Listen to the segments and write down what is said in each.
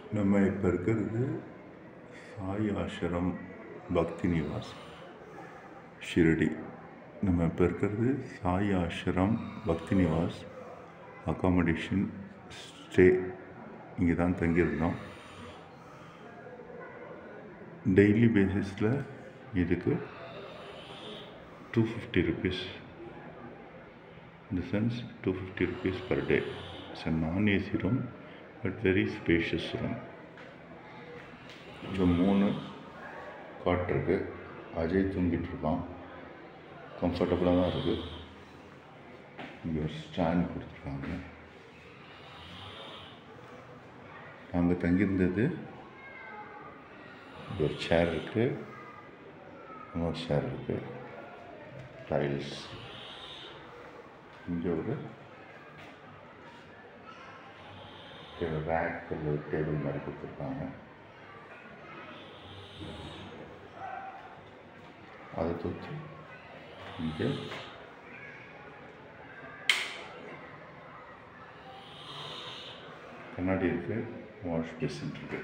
நம்ம இப்போ இருக்கிறது சாய் ஆசிரம் பக்தி நிவாஸ் ஷிரடி நம்ம இப்போ இருக்கிறது சாய் ஆசிரம் பக்தி நிவாஸ் அக்காமடேஷன் ஸ்டே இங்கே தான் தங்கியிருந்தோம் டெய்லி பேசிஸில் இதுக்கு two fifty rupees in the sense 250 rupees per day. It's a non-AC room but very spacious room. இங்கே மூணு காட் இருக்கு அஜய் தூங்கிட்டு இருக்கான் கம்ஃபர்டபுளாக தான் இருக்குது இங்கே ஒரு ஸ்டாண்ட் கொடுத்துருக்காங்க நாங்கள் தங்கியிருந்தது இங்க ஒரு சேர் இருக்குது இன்னொரு சேர் இருக்குது டைல்ஸ் இங்கே ஒரு ரேக் டேபிள் மாதிரி கொடுத்துருக்காங்க அதை தூக்கி இங்கே கண்ணாடி இருக்கு வாஷ் பேசின் இருக்கு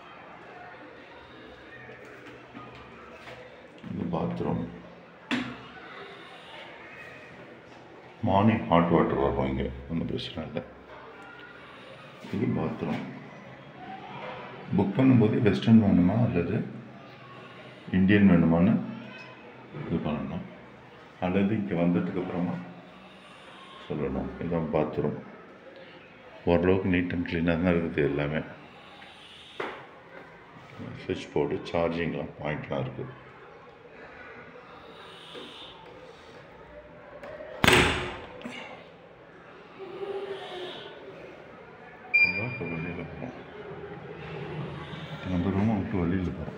இந்த பாத்ரூம் மார்னிங் ஹாட் வாட்டர் வரும் இங்கே ஒன்றும் பிரச்சனை இல்லை இது பாத்ரூம் புக் பண்ணும்போது வெஸ்டர்ன் வேணுமா அல்லது இந்தியன் வேணுமான்னு இது பண்ணணும் அல்லது இங்கே வந்ததுக்கப்புறமா சொல்லணும் இதான் பாத்ரூம் ஓரளவுக்கு நீட் அண்ட் க்ளீனாக தான் இருக்குது எல்லாமே சுவிட்ச் போர்டு சார்ஜிங்லாம் பாயிண்ட்லாம் இருக்குது அதான் இப்போ வெளியில் போகிறோம் நம்ம ரூமை விட்டு வெளியில் போகிறோம்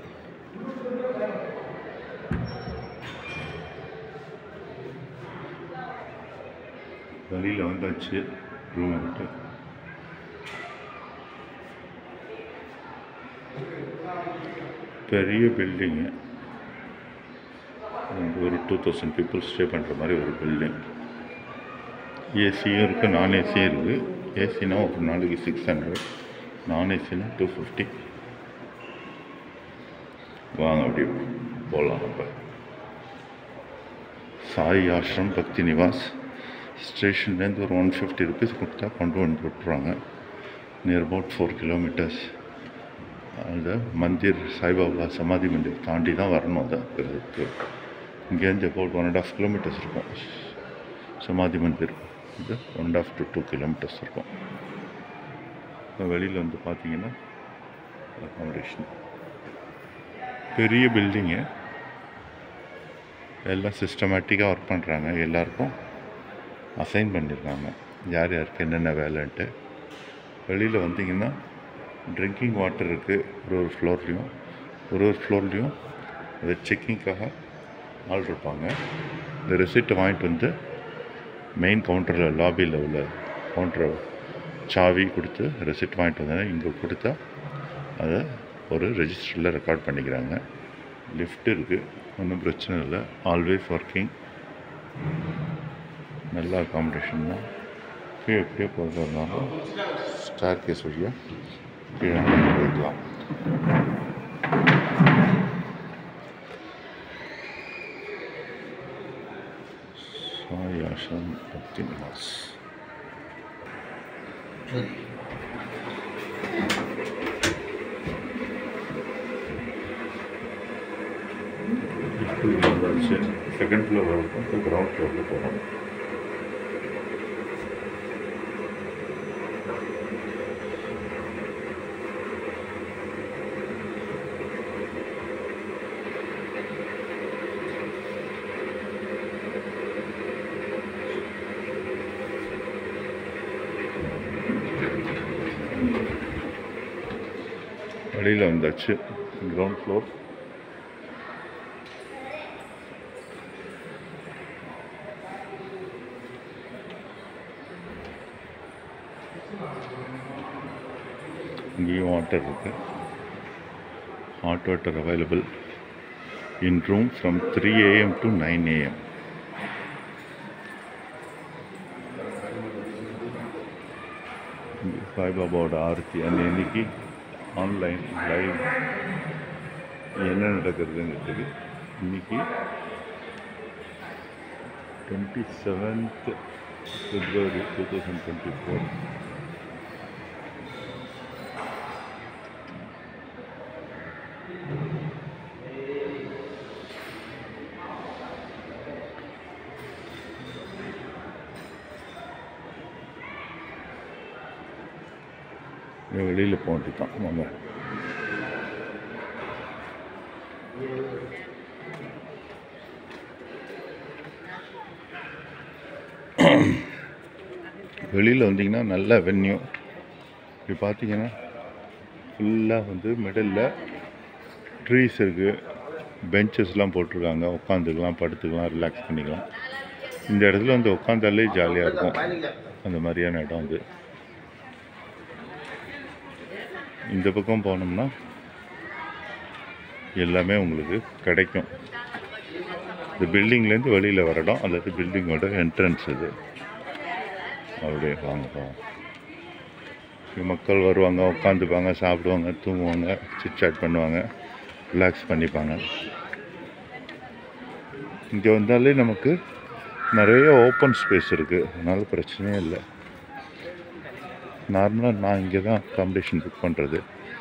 வெளியில் வந்தாச்சு ரூமை விட்டு பெரிய பில்டிங்கு ஒரு டூ தௌசண்ட் பீப்புள் ஸ்டே பண்ணுற மாதிரி ஒரு பில்டிங் ஏசியும் இருக்குது நான் ஏசியும் இருக்குது ஏசினா ஒரு நாளைக்கு சிக்ஸ் ஹண்ட்ரட் நான் ஏசினா டூ ஃபிஃப்டி வாங்க அப்படி போகலாம் நம்ம சாய் ஆஷ்ரம் பக்தி நிவாஸ் ஸ்டேஷன்லேருந்து ஒரு ஒன் ஃபிஃப்டி ருபீஸ் கொடுத்தா கொண்டு வந்து விட்டுருவாங்க நியர் அபவுட் ஃபோர் கிலோமீட்டர்ஸ் அந்த மந்திர் சாய்பாபா சமாதி மந்திர் தாண்டி தான் வரணும் அது இருக்கிறதுக்கு இங்கேருந்து about one and half kilometres இருக்கும் சமாதி மந்திர் இது one and half to two kilometres இருக்கும் வெளியில் வந்து பார்த்தீங்கன்னா அகாமடேஷன் பெரிய பில்டிங்கு எல்லாம் சிஸ்டமேட்டிக்காக ஒர்க் பண்ணுறாங்க எல்லாருக்கும் அசைன் பண்ணியிருக்காங்க யார் யாருக்கு என்னென்ன வேலைன்ட்டு வெளியில் வந்தீங்கன்னா ட்ரிங்கிங் வாட்டர் இருக்குது ஒரு ஒரு ஃப்ளோர்லேயும் ஒரு ஒரு ஃப்ளோர்லேயும் அது செக்கிங்க்காக ஆள் இருப்பாங்க இந்த ரெசிப்டை வாங்கிட்டு வந்து மெயின் கவுண்டரில் லாபியில் உள்ள கவுண்டரை சாவி கொடுத்து ரெசிப்ட் வாங்கிட்டு வந்தேன் இங்கே கொடுத்தா அதை ஒரு ரெஜிஸ்டரில் ரெக்கார்ட் பண்ணிக்கிறாங்க லிஃப்ட் இருக்குது ஒன்றும் பிரச்சனை இல்லை ஆல்வேஸ் ஒர்க்கிங் நல்ல அக்காமடேஷன் தான் கீழே எப்படியோ போகிறதுனாலும் ஸ்டார் கேஸ் வழியாக கீழே போய்க்கலாம் சாய் ஆசிரம் பக்தி நிவாஸ் வந்தாச்சு செகண்ட் ஃப்ளோர் வரைக்கும் இப்போ கிரவுண்ட் ஃப்ளோரில் போகிறோம் வெளியில் வந்தாச்சு கிரவுண்ட் ஃப்ளோர் இங்கேயும் வாட்டர் இருக்கு hot water available in room from three AM to nine AM சாய்பாபாவோட ஆரத்தி அந்த இன்னைக்கு ஆன்லைன் லைவ் என்ன நடக்கிறதுங்கிறதுக்கு இன்னைக்கு twenty seventh February two thousand twenty four வெளியில் போக வேண்டியதான் வாங்க வெளியில் வந்தீங்கன்னா நல்ல வென்யூ இப்படி பார்த்தீங்கன்னா ஃபுல்லாக வந்து மிடில் ட்ரீஸ் இருக்குது பெஞ்சஸ்லாம் போட்டிருக்காங்க உட்காந்துக்கலாம் படுத்துக்கலாம் ரிலாக்ஸ் பண்ணிக்கலாம் இந்த இடத்துல வந்து உட்காந்தாலே ஜாலியாக இருக்கும் அந்த மாதிரியான இடம் வந்து இந்த பக்கம் போனோம்னா எல்லாமே உங்களுக்கு கிடைக்கும் இந்த பில்டிங்லேருந்து வெளியில் வர இடம் அல்லது பில்டிங்கோட என்ட்ரன்ஸ் இது அப்படியே வாங்க போவோம் இங்க மக்கள் வருவாங்க உட்காந்துப்பாங்க சாப்பிடுவாங்க தூங்குவாங்க சிட் பண்ணுவாங்க ரிலாக்ஸ் பண்ணிப்பாங்க இங்கே வந்தாலே நமக்கு நிறைய ஓப்பன் ஸ்பேஸ் இருக்குது அதனால பிரச்சனையே இல்லை நார்மலாக நான் இங்கே தான் அக்காமடேஷன் புக் பண்ணுறது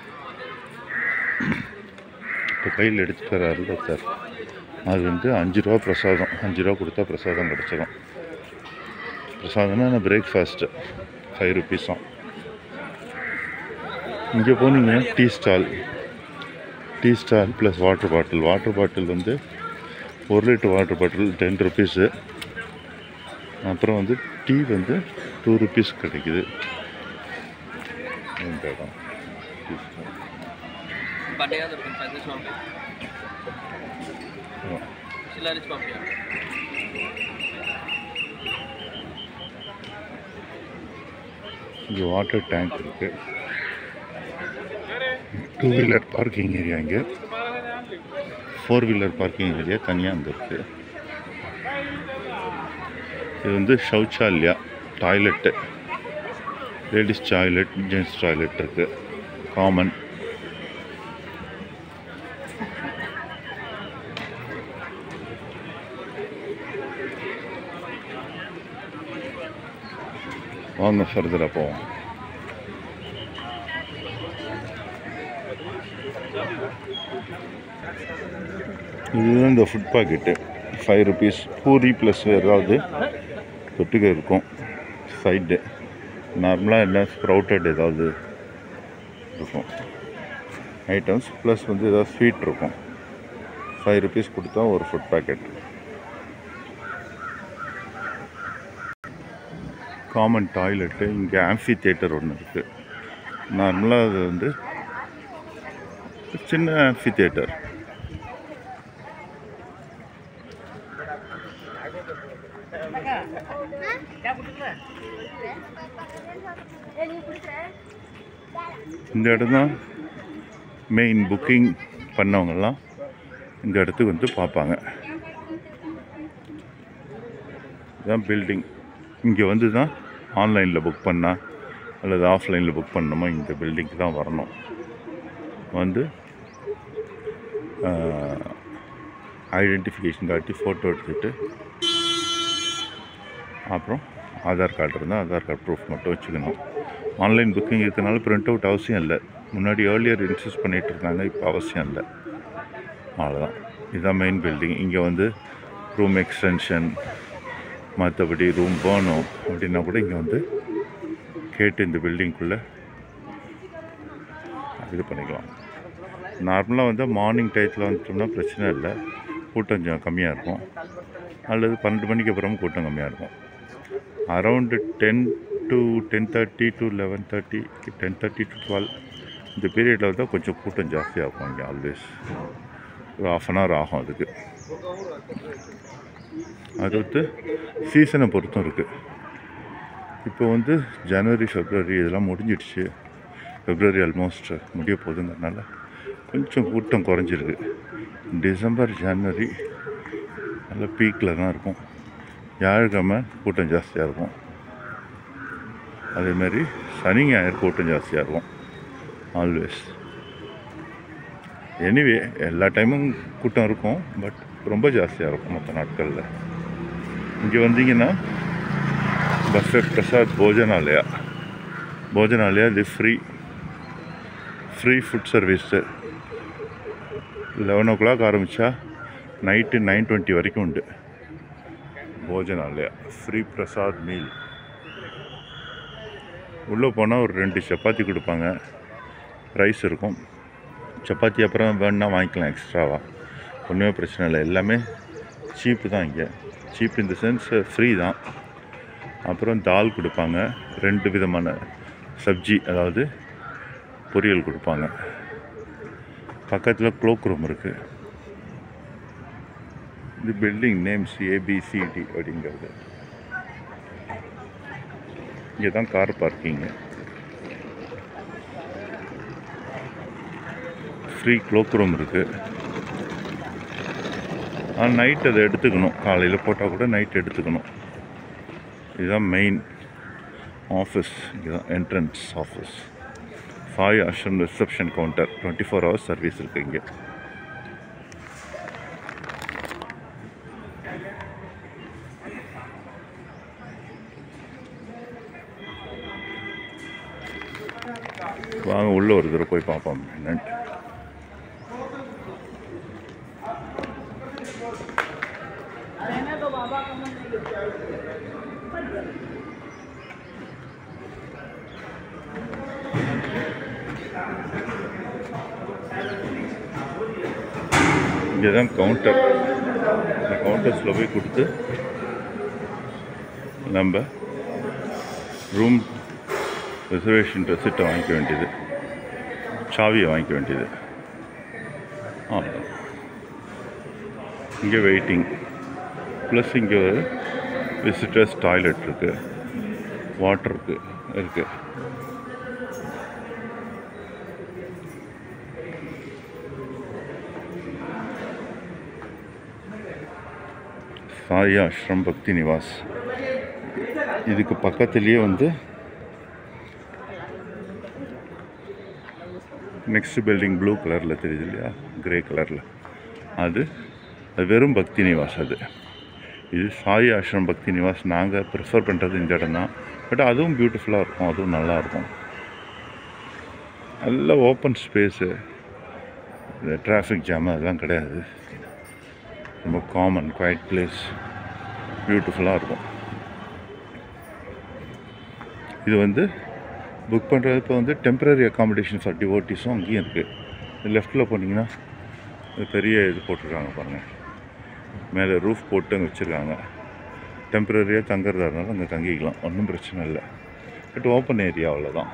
இப்போ கையில் எடுத்துட்டு வராருல சார் அது வந்து அஞ்சு ரூபா பிரசாதம் அஞ்சு ரூபா கொடுத்தா பிரசாதம் கிடச்சிடும் பிரசாதம்னா நான் பிரேக்ஃபாஸ்ட்டு ஃபைவ் ருபீஸும் இங்கே போனீங்கன்னா tea stall tea stall plus water bottle water bottle வந்து ஒரு litre water bottle ten rupees அப்புறம் வந்து டீ வந்து டூ ருபீஸ் கிடைக்குது இந்த இடம் tea stall Bandeja de pantallas no Silaris papia. இங்கே வாட்டர் டேங்க் இருக்கு டூ வீலர் பார்க்கிங் ஏரியா இங்கே ஃபோர் வீலர் பார்க்கிங் ஏரியா தனியாக அங்கே இருக்கு இது வந்து ஷௌச்சாலயா toilet ladies toilet gents toilet இருக்கு காமன் வாங்க ஃபர்தராக போவோம் இதுதான் இந்த food packet five rupees puri plus ஏதாவது தொட்டுக்க இருக்கும் சைடு நார்மலாக எல்லாம் ஸ்ப்ரவுட்டட் ஏதாவது இருக்கும் ஐட்டம்ஸ் ப்ளஸ் வந்து ஏதாவது ஸ்வீட் இருக்கும் ஃபைவ் ருபீஸ் கொடுத்தா ஒரு ஃபுட் பாக்கெட் காமன் டாய்லெட்டு இங்கே ஆம்ஃபி தியேட்டர் ஒன்று இருக்குது நார்மலாக அது வந்து சின்ன ஆம்ஃபி தியேட்டர் இந்த இடம் தான் மெயின் புக்கிங் பண்ணவங்கெல்லாம் இந்த இடத்துக்கு வந்து பார்ப்பாங்க இதுதான் பில்டிங் இங்கே வந்து தான் ஆன்லைனில் புக் பண்ணால் அல்லது ஆஃப்லைனில் புக் பண்ணணுமோ இந்த பில்டிங்க்கு தான் வரணும் வந்து ஐடென்டிஃபிகேஷன் காட்டி ஃபோட்டோ எடுத்துகிட்டு அப்புறம் ஆதார் கார்டு இருந்தால் ஆதார் கார்டு ப்ரூஃப் மட்டும் வச்சுக்கணும் ஆன்லைன் புக்கிங் இருக்கனால பிரிண்ட் அவுட் அவசியம் இல்லை முன்னாடி ஏர்லியர் இன்சூஸ் பண்ணிகிட்டு இருந்தாங்க இப்போ அவசியம் இல்லை அவ்வளோதான் இதுதான் மெயின் பில்டிங் இங்கே வந்து ரூம் எக்ஸ்டென்ஷன் மற்றபடி ரூம் வேணும் அப்படின்னா கூட இங்கே வந்து கேட்டு இந்த பில்டிங்குள்ளே இது பண்ணிக்கலாம் நார்மலாக வந்து மார்னிங் டயத்தில் வந்துட்டோம்னா பிரச்சனை இல்லை கூட்டம் கொஞ்சம் கம்மியாக இருக்கும் அல்லது பன்னெண்டு மணிக்கு அப்புறம் கூட்டம் கம்மியாக இருக்கும் around ten to ten thirty to eleven thirty ten thirty to twelve இந்த பீரியடில் வந்து கொஞ்சம் கூட்டம் ஜாஸ்தியாக இருக்கும் இங்கே ஆல்வேஸ் ஒரு ஆஃப் அன் ஹவர் ஆகும் அதுக்கு அது வந்து சீசனை பொறுத்தும் இருக்குது இப்போ வந்து ஜனவரி ஃபெப்ரவரி இதெல்லாம் முடிஞ்சிடுச்சு ஃபெப்ரவரி ஆல்மோஸ்ட் முடிய போகுதுங்கிறதுனால கொஞ்சம் கூட்டம் குறைஞ்சிருக்கு டிசம்பர் ஜனவரி நல்ல பீக்கில் தான் இருக்கும் வியாழக்கிழமை கூட்டம் ஜாஸ்தியாக இருக்கும் அதேமாரி சனி ஞாயிறு கூட்டம் ஜாஸ்தியாக இருக்கும் ஆல்வேஸ் எனிவே எல்லா டைமும் கூட்டம் இருக்கும் பட் ரொம்ப ஜாஸ்தியாக இருக்கும் மற்ற நாட்களில் இங்கே வந்தீங்கன்னா பஃபே பிரசாத் போஜனாலயா போஜனாலயா இது free free food service eleven o'clock ஆரம்பித்தா நைட்டு நைன் டுவெண்ட்டி வரைக்கும் உண்டு போஜனாலயா ஃப்ரீ பிரசாத் மீல் உள்ளே போனால் ஒரு ரெண்டு சப்பாத்தி கொடுப்பாங்க ரைஸ் இருக்கும் சப்பாத்தி அப்புறம் வேணுன்னா வாங்கிக்கலாம் எக்ஸ்ட்ராவாக ஒன்றுமே பிரச்சனை இல்லை எல்லாமே சீப்பு தான் இங்கே சீப் இந்த சென்ஸ் ஃப்ரீ தான் அப்புறம் தால் கொடுப்பாங்க ரெண்டு விதமான சப்ஜி அதாவது பொரியல் கொடுப்பாங்க பக்கத்தில் க்ளோக் ரூம் இருக்குது இது பில்டிங் நேம்ஸ் ஏபிசிடி அப்படிங்கிறது இங்கே தான் car parking free cloak room இருக்குது ஆனால் நைட் அதை எடுத்துக்கணும் காலையில் போட்டால் கூட நைட் எடுத்துக்கணும் இதுதான் மெயின் ஆஃபீஸ் இதுதான் entrance office Sai Ashram reception counter twenty four hours service இருக்குது இங்கே வாங்க உள்ள ஒரு தடவை போய் பார்ப்போம் என்னன்ட்டு இங்கே தான் கவுண்டர் இந்த கவுண்டர்ஸில் போய் கொடுத்து நம்ம ரூம் ரிசர்வேஷன் ரெசிப்டை வாங்கிக்க வேண்டியது சாவியை வாங்கிக்க வேண்டியது அவ்வளோதான் இங்கே வெயிட்டிங் ப்ளஸ் இங்கே ஒரு விசிட்டர்ஸ் டாய்லெட் இருக்குது வாட்டர் இருக்குது இருக்குது சாய் ஆஷ்ரம் பக்தி நிவாஸ் இதுக்கு பக்கத்துலேயே வந்து நெக்ஸ்ட் பில்டிங் ப்ளூ கலரில் தெரியுது இல்லையா கிரே கலரில் அது அது வெறும் பக்தி நிவாஸ் அது இது சாய் ஆஷ்ரம் பக்தி நிவாஸ் நாங்கள் ப்ரிஃபர் பண்ணுறது இந்த இடம் தான் பட் அதுவும் பியூட்டிஃபுல்லாக இருக்கும் அதுவும் நல்லா இருக்கும் நல்ல ஓப்பன் ஸ்பேஸு இந்த டிராஃபிக் ஜாம் அதெல்லாம் கிடையாது ரொம்ப காமன் குவைட் பிளேஸ் பியூட்டிஃபுல்லாக இருக்கும் இது வந்து புக் பண்ணுறது இப்போ வந்து டெம்பரரி அக்காமடேஷன் ஃபார் டிவோட்டிஸும் அங்கேயும் இருக்குது லெஃப்ட்டில் போனீங்கன்னா ஒரு பெரிய இது போட்டிருக்காங்க பாருங்கள் மேலே ரூஃப் போட்டு அங்கே வச்சுருக்காங்க டெம்பரரியாக தங்குறதா இருந்தாலும் அங்கே தங்கிக்கலாம் ஒன்றும் பிரச்சனை இல்லை பட் ஓப்பன் ஏரியா அவ்வளோதான்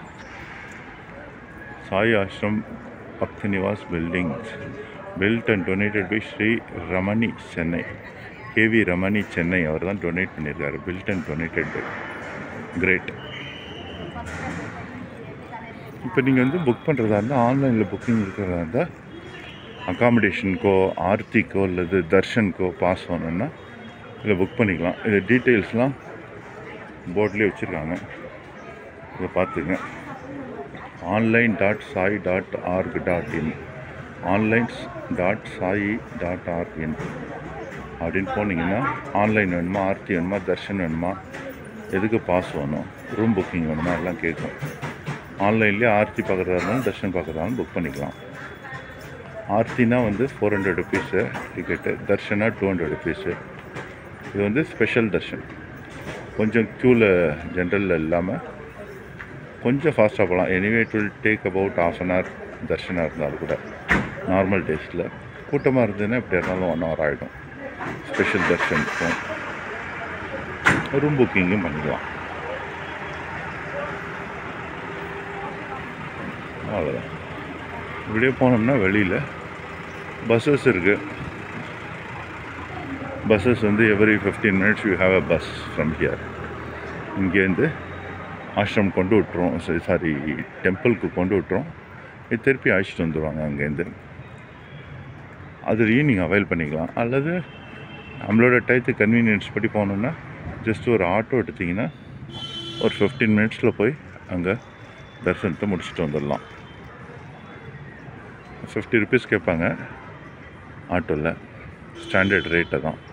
Sai Ashram Bhakti Niwas building built and donated by Shri Ramani Chennai KV Ramani Chennai அவர் தான் டொனேட் பண்ணியிருக்காரு built and donated by great இப்போ நீங்கள் வந்து புக் பண்ணுறதா இருந்தால் ஆன்லைனில் புக்கிங் இருக்கிறதா இருந்தால் அக்காமடேஷனுக்கோ ஆர்த்திக்கோ அல்லது தர்ஷனுக்கோ பாஸ் வேணும்னா இதில் புக் பண்ணிக்கலாம் இது டீட்டெயில்ஸ்லாம் போர்ட்லேயே வச்சுருக்காங்க இதை பார்த்துங்க online dot Sai dot org dot in onlines dot Sai dot org in அப்படின்னு போனீங்கன்னா ஆன்லைன் வேணுமா ஆர்த்தி வேணுமா தர்ஷன் வேணுமா எதுக்கு பாஸ் வேணும் ரூம் புக்கிங் வேணுமா எல்லாம் கேட்கும் ஆன்லைன்லேயே ஆர்த்தி பார்க்குறதா இருந்தாலும் தர்ஷன் பார்க்குறதாலும் புக் பண்ணிக்கலாம் ஆர்த்தினா வந்து ஃபோர் ஹண்ட்ரட் ருபீஸு டிக்கெட்டு தர்ஷனா டூ ஹண்ட்ரட் ருபீஸு இது வந்து ஸ்பெஷல் தர்ஷன் கொஞ்சம் க்யூவில் ஜென்ரலில் இல்லாமல் கொஞ்சம் ஃபாஸ்ட்டாக போகலாம் anyway it will take about half an hour தர்ஷனாக இருந்தாலும் கூட நார்மல் டேஸில் கூட்டமாக இருந்ததுன்னா எப்படி இருந்தாலும் ஒன் ஹவர் ஆகிடும் ஸ்பெஷல் தர்ஷன் இருக்கும் ரூம் புக்கிங்கும் பண்ணிக்கலாம் அவ்வளோதான் இப்படியே போனோம்னா வெளியில் பஸ்ஸஸ் இருக்குது பஸ்ஸஸ் வந்து every fifteen minutes you have a bus from here இங்கேருந்து ஆஷ்ரம் கொண்டு விட்டுரும் சரி சாரி டெம்பிளுக்கு கொண்டு விட்டுரும் இது திருப்பி அழைச்சிட்டு வந்துடுவாங்க அங்கேருந்து அதுலேயும் நீங்கள் அவைல் பண்ணிக்கலாம் அல்லது நம்மளோட டயத்து கன்வீனியன்ஸ் படி போகணுன்னா ஜஸ்ட் ஒரு ஆட்டோ எடுத்திங்கன்னா ஒரு ஃபிஃப்டீன் மினிட்ஸில் போய் அங்கே தரிசனத்தை முடிச்சுட்டு வந்துடலாம் ஃபிஃப்டி ருபீஸ் கேட்பாங்க ஆட்டோவில் ஸ்டாண்டர்ட் ரேட்டை தான்